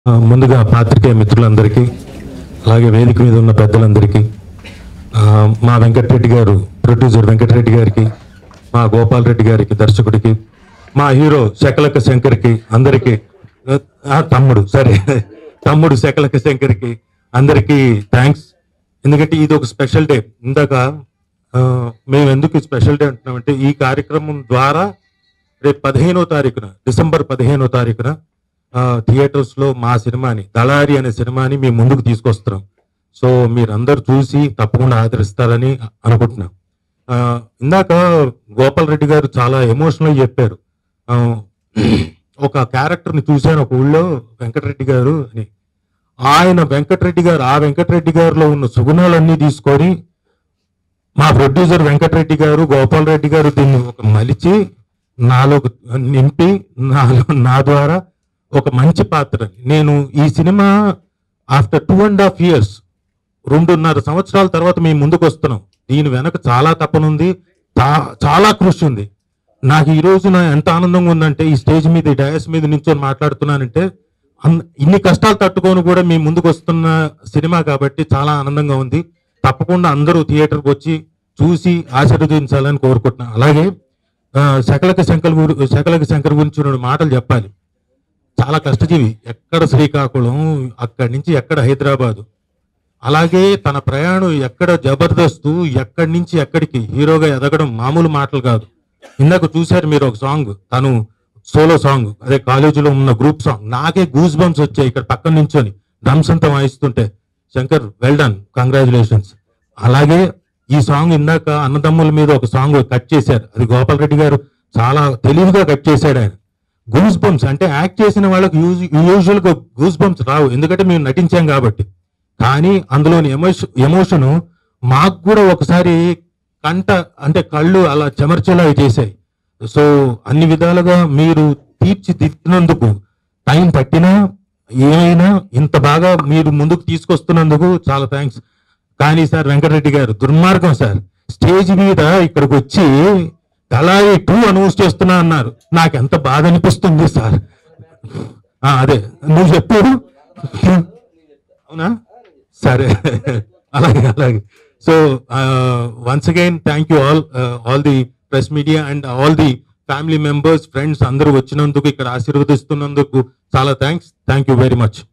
ఆ, ముందుగా పాత్రికేయ మిత్రులందరికీ అలాగే వేదిక మీద ఉన్న పెద్దలందరికీ ఆ, మా వెంకటరెడ్డి గారు ప్రొడ్యూసర్ వెంకటరెడ్డి గారికి మా గోపాల్ రెడ్డి గారికి దర్శకుడికి మా హీరో శకలక శంకర్కి అందరికీ ఆ, తమ్ముడు సరే తమ్ముడు శకలక శంకర్కి అందరికీ థ్యాంక్స్ ఎందుకంటే ఇది ఒక స్పెషల్ డే ఇందాక ఆ, మేము ఎందుకు స్పెషల్ డే అంటున్నామంటే ఈ కార్యక్రమం ద్వారా రేపు పదిహేనో తారీఖున డిసెంబర్ పదిహేనో తారీఖున ఆ, థియేటర్స్ లో మా సినిమాని దళారి అనే సినిమాని మేము ముందుకు తీసుకొస్తున్నాం సో మీరందరూ చూసి తప్పకుండా ఆదరిస్తారని అనుకుంటున్నాం ఆ, ఇందాక గోపాల్ రెడ్డి గారు చాలా ఎమోషనల్ చెప్పారు ఆ, ఒక క్యారెక్టర్ ని చూశాను ఒక ఊళ్ళో వెంకటరెడ్డి గారు అని ఆయన వెంకటరెడ్డి గారు ఆ వెంకటరెడ్డి గారిలో ఉన్న సుగుణాలన్నీ తీసుకొని మా ప్రొడ్యూసర్ వెంకటరెడ్డి గారు గోపాల్ రెడ్డి గారు దీన్ని ఒక మలిచి నాలో నింపి నాలో నా ద్వారా ఒక మంచి పాత్ర నేను ఈ సినిమా after two and half years రెండున్నర సంవత్సరాల తర్వాత మేము ముందుకు వస్తున్నాం దీని వెనక చాలా తపనుంది చా- చాలా కృషి ఉంది నాకు ఈ రోజు నా ఎంత ఆనందంగా ఉందంటే ఈ స్టేజ్ మీద ఈ డయాస్ మీద నించొని మాట్లాడుతున్నానంటే అన్- ఇన్ని కష్టాలు తట్టుకొని కూడా మేము ముందుకు వస్తున్న సినిమా కాబట్టి చాలా ఆనందంగా ఉంది తప్పకుండా అందరూ థియేటర్కి వచ్చి చూసి ఆశీర్వదించాలని కోరుకుంటున్నాను అలాగే ఆ, శకలక శంకర్ గురి శకలక శంకర్ గురించి రెండు మాటలు చెప్పాలి చాలా కష్టజీవి ఎక్కడ శ్రీకాకుళం అక్కడి నుంచి ఎక్కడ హైదరాబాదు అలాగే తన ప్రయాణం ఎక్కడ జబర్దస్త్ ఎక్కడి నుంచి ఎక్కడికి హీరోగా ఎదగడం మామూలు మాటలు కాదు ఇందాక చూశారు మీరు ఒక సాంగ్ తను సోలో సాంగ్ అదే కాలేజీలో ఉన్న గ్రూప్ సాంగ్ నాకే గూస్ బంప్స్ వచ్చాయి ఇక్కడ పక్కన నించొని డ్రమ్స్ అంతా వాయిస్తుంటే శంకర్ వెల్ డన్ కంగ్రాచులేషన్స్ అలాగే ఈ సాంగ్ ఇందాక అన్నదమ్ముల మీద ఒక సాంగ్ కట్ చేశారు అది గోపాల్ రెడ్డి గారు చాలా తెలివిగా కట్ చేశాడు ఆయన గూస్ బంప్స్ అంటే యాక్ట్ చేసిన వాళ్ళకి యూజువల్ గా గూస్ బంప్స్ రావు ఎందుకంటే మేము నటించాం కాబట్టి కానీ అందులోని ఎమోషన్ ఎమోషన్ మాకు కూడా ఒకసారి కంట అంటే కళ్ళు అలా చెమర్చేలా చేశాయి సో అన్ని విధాలుగా మీరు తీర్చిదిద్దినందుకు టైం పట్టినా ఏమైనా ఇంత బాగా మీరు ముందుకు తీసుకొస్తున్నందుకు చాలా థ్యాంక్స్ కానీ సార్ వెంకటరెడ్డి గారు దుర్మార్గం సార్ స్టేజ్ మీద ఇక్కడికి వచ్చి దళాయి టూ అనౌన్స్ చేస్తున్నా అన్నారు నాకు ఎంత బాధ అనిపిస్తుంది సార్ ఆ, అదే నువ్వు చెప్పు అవునా సరే అలాగే అలాగే so once again thank you all all the press media and all the family members friends అందరూ వచ్చినందుకు ఇక్కడ ఆశీర్వదిస్తున్నందుకు చాలా thanks thank you very much